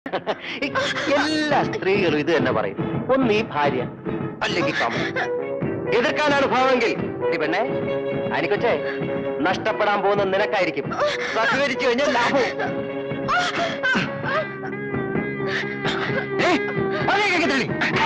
എല്ലാ സ്ത്രീകളും ഇത് തന്നെ പറയും ഒന്ന് ഈ ഭാര്യ അല്ലെങ്കിൽ കാമം എതിർക്കാനാണ് ഭാവമെങ്കിൽ ഈ പെണ്ണെ അനിക്കൊച്ചേ നഷ്ടപ്പെടാൻ പോകുന്ന നിനക്കായിരിക്കും സഹകരിച്ചു കഴിഞ്ഞാൽ ലാഭവും ഏയ്, അതിലേക്ക് തള്ളി.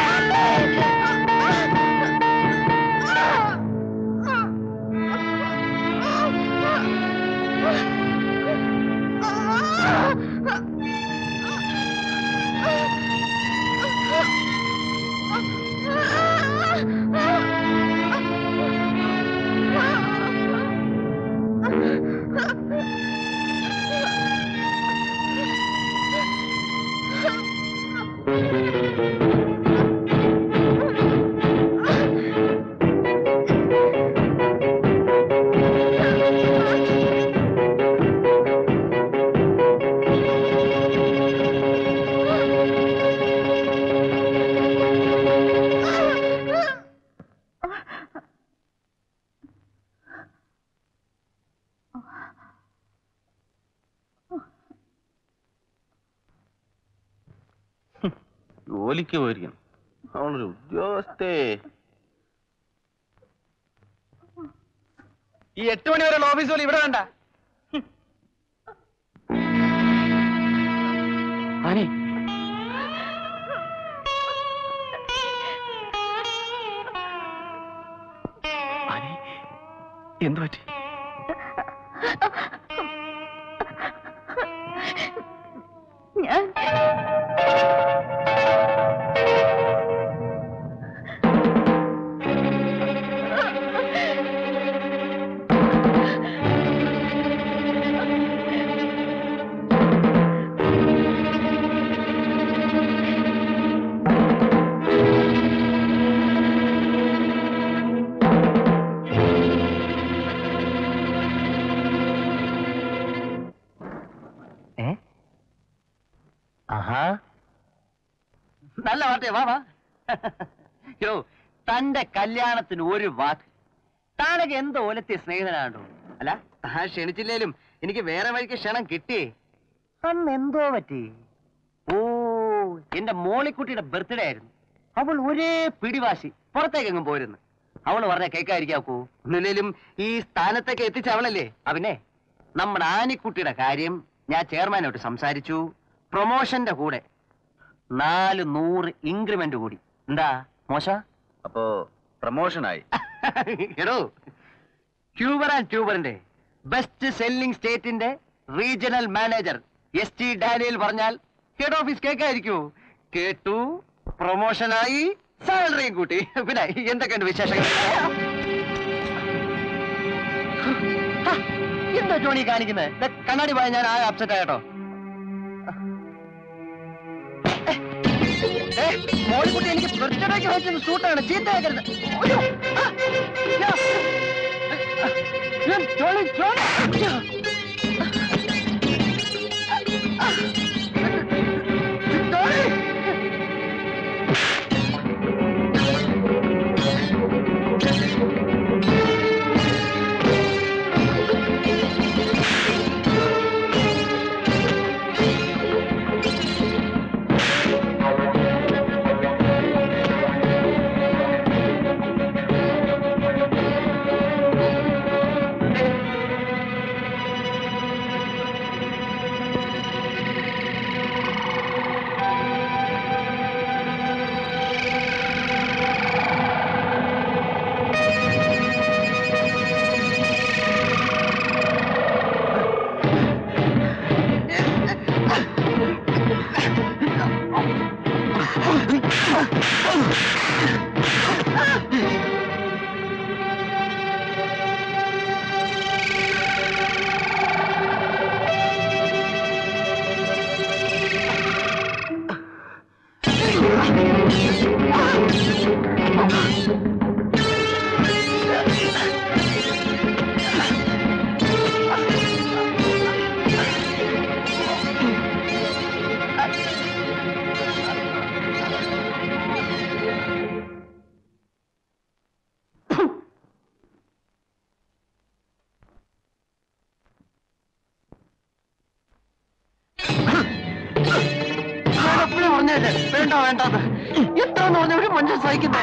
ജോലിക്ക് പോയിരിക്കണം അവളൊരു ഉദ്യോഗസ്ഥേ ഈ എട്ട് മണി വരെയുള്ള ഓഫീസ് ജോലി ഇവിടെ വേണ്ട ആനി ആനി എന്തു പറ്റി ഞാൻ ഏ ആഹാ നല്ല വാർത്തയാ വാ വാ യോ തന്റെ കല്യാണത്തിന് ഒരു വാക്ക് താനൊക്കെ എന്തോ ഓലത്തെ സ്നേഹിതനാണോ അല്ല താൻ ക്ഷണിച്ചില്ലേലും എനിക്ക് വേറെ വഴിക്ക് ക്ഷണം കിട്ടി അന്ന് എന്തോ പറ്റി ഓ എന്റെ മോളിക്കുട്ടിയുടെ ബർത്ത്ഡേ ആയിരുന്നു അവൾ ഒരേ പിടിവാശി പുറത്തേക്കെങ്ങും പോരുന്നു അവള് പറഞ്ഞ കേൾക്കാതിരിക്കാക്കൂ ഒന്നില്ലേലും ഈ സ്ഥാനത്തേക്ക് എത്തിച്ച അവളല്ലേ അവനെ നമ്മുടെ ആനിക്കുട്ടിയുടെ കാര്യം ഞാൻ ചെയർമാനോട്ട് സംസാരിച്ചു പ്രൊമോഷന്റെ കൂടെ നാല് നൂറ് ഇൻക്രിമെന്റ് കൂടി എന്താ മോശ അപ്പോ പ്രമോഷനായി എടോ ട്യൂബർ ആൻഡ് ട്യൂബറിന്റെ ബെസ്റ്റ് സെല്ലിംഗ് സ്റ്റേറ്റിന്റെ regional manager S T Daniel പറഞ്ഞാൽ ഹെഡ് ഓഫീസ് കേൾക്കായിരിക്കൂ കേട്ടു പ്രൊമോഷനായി സാലറിയും കൂട്ടി പിന്നെ എന്തൊക്കെയുണ്ട് വിശേഷങ്ങൾ ഹ, എന്താ ജോണി കാണിക്കുന്നത് ദേ, കണ്ണാടി പോയ ഞാൻ ആകെ അപ്സെറ്റ് ആകട്ടോ മോളിക്കുട്ടി എനിക്ക് ബർത്ത്ഡേക്ക് വെച്ചത് സൂട്ടാണ് ചീത്തയാക്കരുത് അയ്യോ, ആ, യാ. ഞാൻ ജോണി, ജോണി. യാ. ആ, ജോണി. പറഞ്ഞല്ലേ വേണ്ട വേണ്ടെന്ന് എത്താന്ന് പറഞ്ഞ ഒരു മനുഷ്യൻ സഹിക്കുന്നത്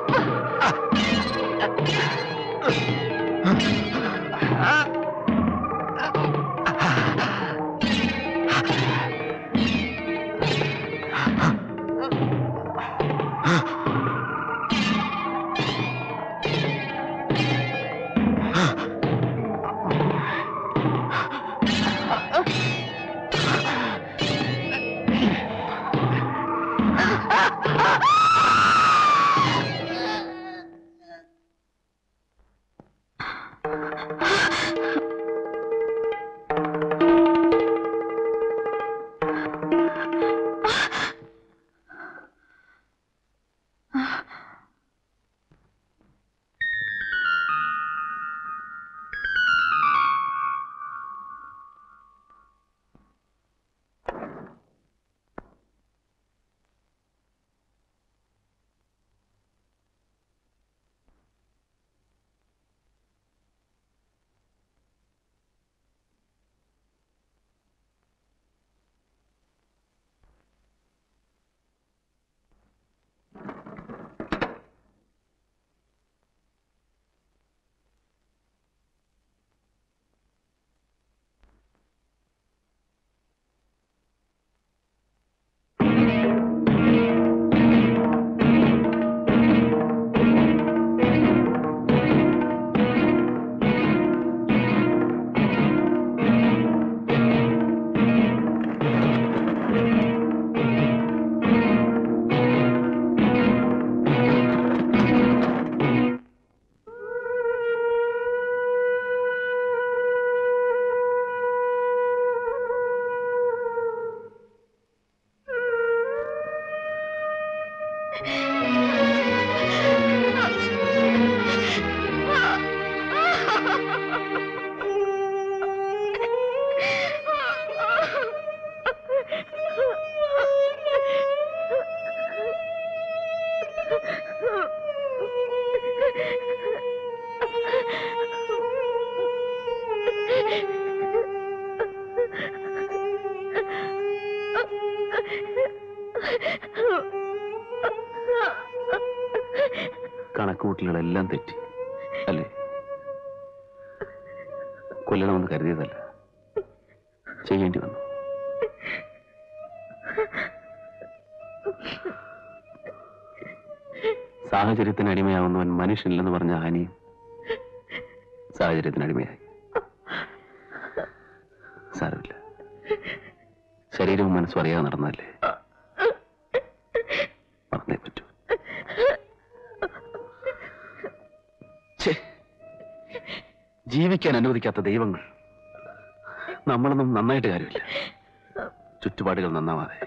കണക്കുകൂട്ടലുകളെല്ലാം തെറ്റി അല്ലേ കൊല്ലണമെന്ന് കരുതിയതല്ല ചെയ്യേണ്ടി വന്നു സാഹചര്യത്തിന് അടിമയാവുന്നവൻ മനുഷ്യനില്ലെന്ന് പറഞ്ഞ ഹാനിയും സാഹചര്യത്തിന് അടിമയായി സാരമില്ല ശരീരവും മനസ്സും അറിയാതെ നടന്നതല്ലേ മറന്നേ പറ്റൂ ഛേ, ജീവിക്കാൻ അനുവദിക്കാത്ത ദൈവങ്ങൾ നമ്മളൊന്നും നന്നായിട്ട് കാര്യമില്ല ചുറ്റുപാടുകൾ നന്നാവാതെ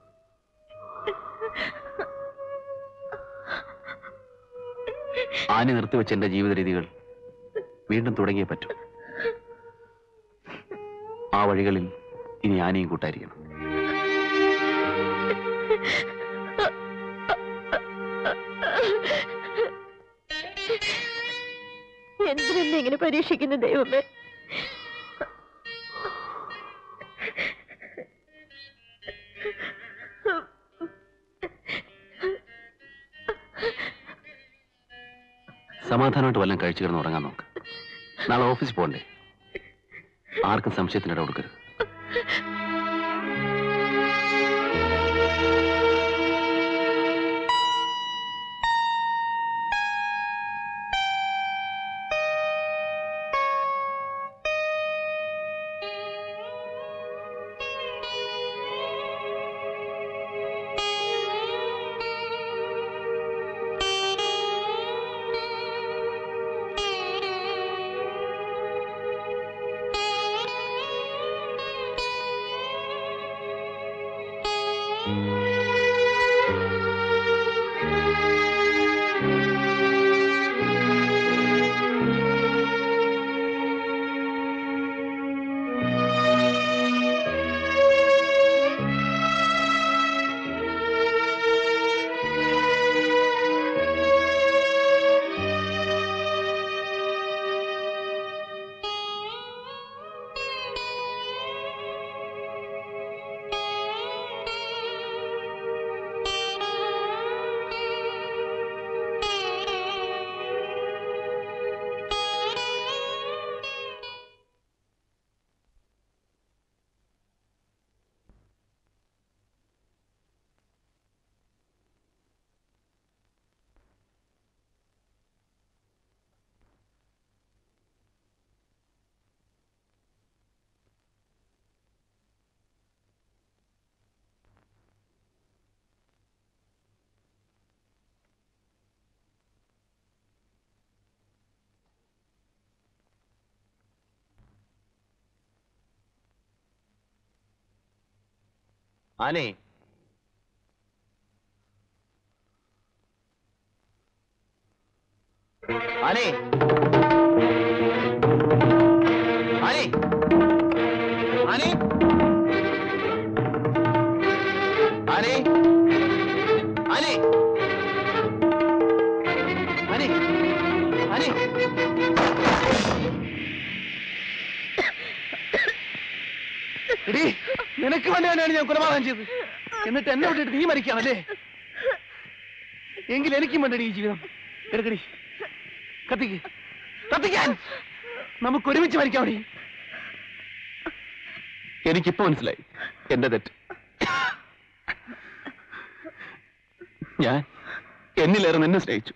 ആനി നിർത്തിവെച്ച എന്റെ ജീവിത രീതികൾ വീണ്ടും തുടങ്ങിയേ പറ്റൂ ആ വഴികളിൽ ഇനി ആനയും കൂട്ടായിരിക്കണം എന്തിനെന്നെ ഇങ്ങനെ പരീക്ഷിക്കുന്നു ദൈവമേ സമാധാനമായിട്ട് വല്ലതും കഴിച്ചു കിടന്ന് ഉറങ്ങാൻ നോക്ക് നാളെ ഓഫീസിൽ പോകണ്ടേ ആർക്കും സംശയത്തിന് ഇട കൊടുക്കരുത് ആനേ ആനേ ആനേ ആനേ ആനേ ആനേ ആനേ ആനേ എടീ നിനക്ക് വേണ്ടിയാണ് ഞാൻ കൊലപാതകം ചെയ്തത് എന്നിട്ട് എന്നെ വിട്ടിട്ട് നീ മരിക്കാണല്ലേ എങ്കിൽ എനിക്കും വേണ്ടടി ഈ ജീവിതം എടുക്കടി കത്തിക്ക് കത്തിക്കാൻ നമുക്ക് ഒരുമിച്ച് മരിക്കാമടി എനിക്കിപ്പോ മനസ്സിലായി എന്റെ തെറ്റ് ഞാൻ എന്നിലേറെ നിന്നെ സ്നേഹിച്ചു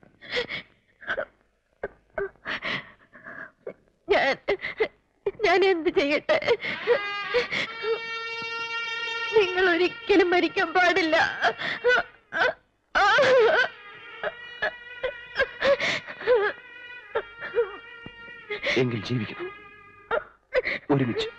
ഞാൻ ഞാൻ എന്ത് ചെയ്യട്ടെ നിങ്ങൾ ഒരിക്കലും മരിക്കാൻ പാടില്ല എങ്കിൽ ജീവിക്കണം ഒരുമിച്ച്